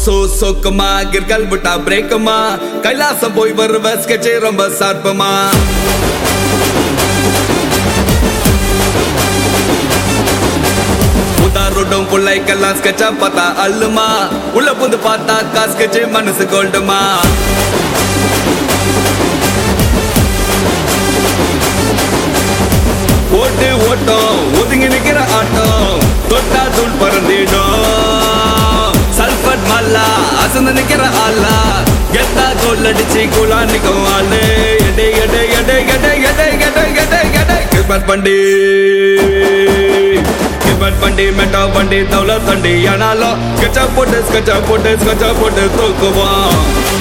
So சொக்குமா கிற்கல் விட்டா பிரேக்குமா கைலாசம் போய் வருவ ஸ்கெட்சே ரொம்ப சார்பமா உதாரோடும் பிள்ளைக்கெல்லாம் ஸ்கெட்சா பார்த்தா அல்லுமா உள்ள புந்து பார்த்தா காஸ்கெட்சே மனசு கோல்டுமா ஓட்டு ஓட்டம் ஒதுங்கி நிக்கிற ஆட்டம் தொட்டா தூள் பறந்திடும் சல்பட் மல்லா அசந்து நிக்கிற ஆளா கெத்தா கோல் அடிச்சு குலா நிக்கும் ஆளு எடை எடை எடை எடை எடை எடை எடை எடை கிரிப்பட் பண்டி கிரிப்பட் பண்டி மெட்டா பண்டி தௌல தண்டி ஆனாலும் ஸ்கெட்சா போட்டு ஸ்கெட்சா போட்டு ஸ்கெட்சா போட்டு தூக்குவான்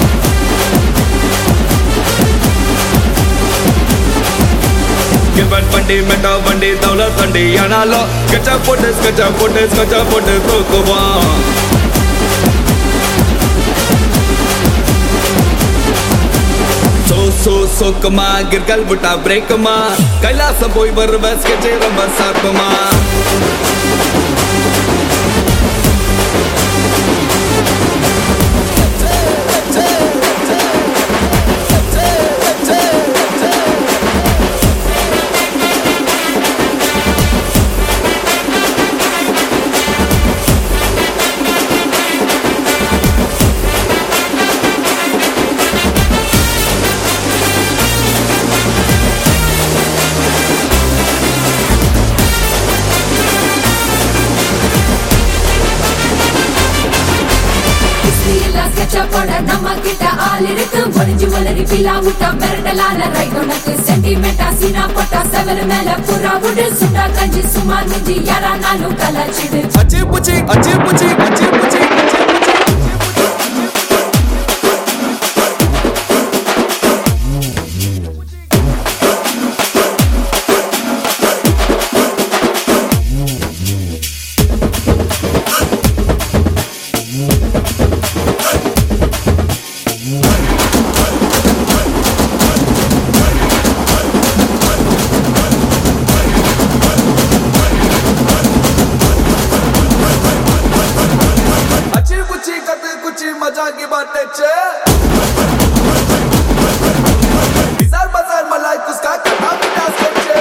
கிரிப்பட் பண்டி மெட்டா பண்டி தௌல தண்டி ஆனாலும் ஸ்கெட்சா போட்டு ஸ்கெட்சா போட்டு ஸ்கெட்சா போட்டு தூக்குவான் சோ சோ சொக்குமா கிற்கல் விட்டா பிரேக்குமா கைலாசம் போய் வருவ ஸ்கெட்சே ரொம்ப சார்பமா ஹிஸ்டரியெல்லாம் sketch up போட நம்ம கிட்ட ஆள் இருக்கு. ஒளிஞ்சு ஒளரி பிலா விட்டா மிரட்டலான right உனக்கு. sentiment ஆ சீனா போட்டா செவரு மேல புறா விடு. சுண்டா கஞ்சி சுமார் மிஞ்சி யாரானாலும் கலாச்சிடு. அச்சி புச்சி அச்சி புச்சி அச்சி புச்சி अच्छी कुची कते कुची मजा की बातें छे बिजार बाजार मलाई कुसका कथा बिना सोचे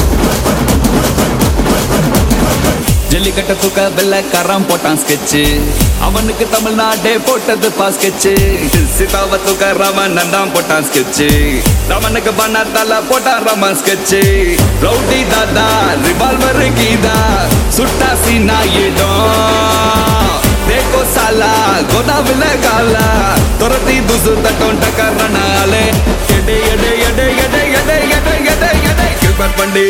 ஜல்லிக்கட்ட தூக்க வெள்ளக்காரன் போட்டான் ஸ்கெட்சு அவனுக்கு தமிழ்நாடே போட்டது பா ஸ்கெட்சு சீதாவை தூக்க ராமன் நந்தான் போட்டான் ஸ்கெட்சு ராமனுக்கு பண்ணாத்தால போட்டான் ராமன் ஸ்கெட்சு ரவுடி தாதா ரிவால்வர் கீதா சுட்டா சீனா இடம் देखो साला गोदाविले काला तुरती दुसु तटों टकरनाले எடை எடை எடை எடை எடை எடை எடை எடை கிரிப்பட் பண்டி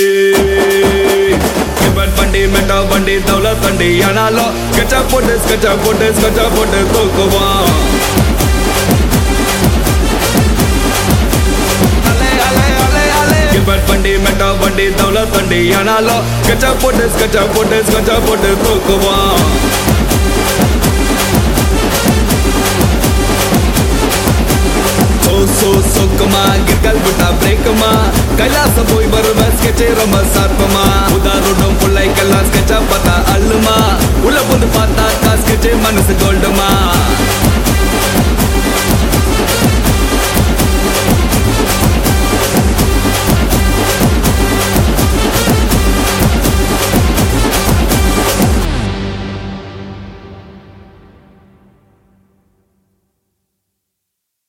கிரிப்பட் பண்டி மெட்டா பண்டி தௌல தண்டி ஆனாலும் ஸ்கெட்சா போட்டு ஸ்கெட்சா போட்டு ஸ்கெட்சா போட்டு தூக்குவான் அலே அலே அலே அலே கிரிப்பட் பண்டி மெட்டா பண்டி தௌல தண்டி ஆனாலும் ஸ்கெட்சா போட்டு ஸ்கெட்சா போட்டு ஸ்கெட்சா போட்டு தூக்குவான் சோ சோ சொக்குமா கிற்கல் விட்டா பிரேக்குமா கைலாசம் போய் வருவ ஸ்கெட்சே ரொம்ப சார்பமா உதாரோடும் பிள்ளைக்கெல்லாம் ஸ்கெட்சா பார்த்தா அல்லுமா உள்ள புந்து பார்த்தா ஸ்கெட்சே மனசு கோல்டுமா